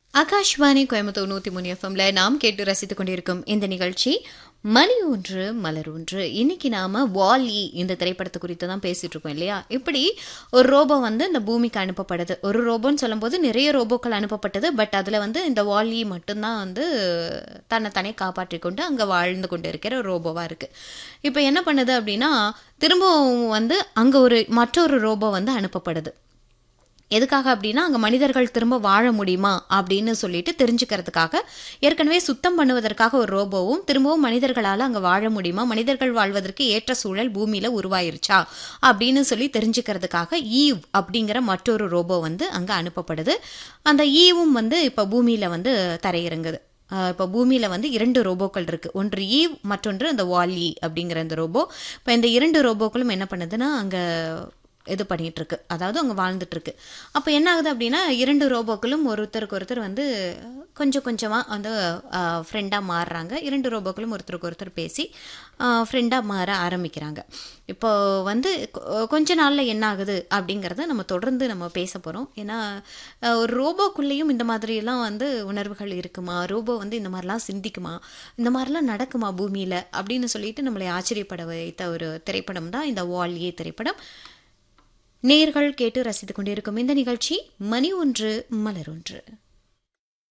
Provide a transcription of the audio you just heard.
ஆகாஷ்வாணி கோயம்புத்தூர் நூத்தி மூணு எஃப்எம்ல நாம் கேட்டு ரசித்துக் கொண்டிருக்கும் இந்த நிகழ்ச்சி மணி ஒன்று மலர் ஒன்று இன்னைக்கு நாம வாலி இந்த திரைப்படத்தை குறித்து தான் பேசிட்டு இருக்கோம் இல்லையா இப்படி ஒரு ரோபோ வந்து இந்த பூமிக்கு அனுப்பப்படுது ஒரு ரோபோன்னு சொல்லும்போது நிறைய ரோபோக்கள் அனுப்பப்பட்டது பட் அதுல வந்து இந்த வாலி மட்டும்தான் வந்து தன்னை தானே காப்பாற்றிக் கொண்டு அங்க வாழ்ந்து கொண்டு இருக்கிற ஒரு ரோபோவா இருக்கு இப்போ என்ன பண்ணுது அப்படின்னா திரும்பவும் வந்து அங்க ஒரு மற்றொரு ரோபோ வந்து அனுப்பப்படுது எதுக்காக அப்படின்னா அங்கே மனிதர்கள் திரும்ப வாழ முடியுமா அப்படின்னு சொல்லிட்டு தெரிஞ்சுக்கிறதுக்காக ஏற்கனவே சுத்தம் பண்ணுவதற்காக ஒரு ரோபோவும் திரும்பவும் மனிதர்களால் அங்கே வாழ முடியுமா மனிதர்கள் வாழ்வதற்கு ஏற்ற சூழல் பூமியில் உருவாயிருச்சா அப்படின்னு சொல்லி தெரிஞ்சுக்கிறதுக்காக ஈவ் அப்படிங்கிற மற்றொரு ரோபோ வந்து அங்கே அனுப்பப்படுது அந்த ஈவும் வந்து இப்போ பூமியில் வந்து தரையிறங்குது இப்போ பூமியில் வந்து இரண்டு ரோபோக்கள் இருக்குது ஒன்று ஈவ் மற்றொன்று அந்த வாலி அப்படிங்கிற அந்த ரோபோ இப்போ இந்த இரண்டு ரோபோக்களும் என்ன பண்ணுதுன்னா அங்கே இது பண்ணிட்டு இருக்கு அதாவது அவங்க வாழ்ந்துட்டு இருக்கு அப்போ என்ன ஆகுது அப்படின்னா இரண்டு ரோபோக்களும் ஒருத்தருக்கு ஒருத்தர் வந்து கொஞ்சம் கொஞ்சமாக வந்து ஃப்ரெண்டாக மாறுறாங்க இரண்டு ரோபோக்களும் ஒருத்தருக்கு ஒருத்தர் பேசி ஃப்ரெண்டாக மாற ஆரம்பிக்கிறாங்க இப்போ வந்து கொஞ்ச நாளில் என்ன ஆகுது அப்படிங்கிறத நம்ம தொடர்ந்து நம்ம பேச போகிறோம் ஏன்னா ஒரு ரோபோக்குள்ளேயும் இந்த மாதிரியெல்லாம் வந்து உணர்வுகள் இருக்குமா ரோபோ வந்து இந்த மாதிரிலாம் சிந்திக்குமா இந்த மாதிரிலாம் நடக்குமா பூமியில் அப்படின்னு சொல்லிட்டு நம்மளை ஆச்சரியப்பட வைத்த ஒரு திரைப்படம் தான் இந்த வால்யே திரைப்படம் நேர்கள் கேட்டு ரசித்துக் கொண்டிருக்கும் இந்த நிகழ்ச்சி மணி ஒன்று மலர் ஒன்று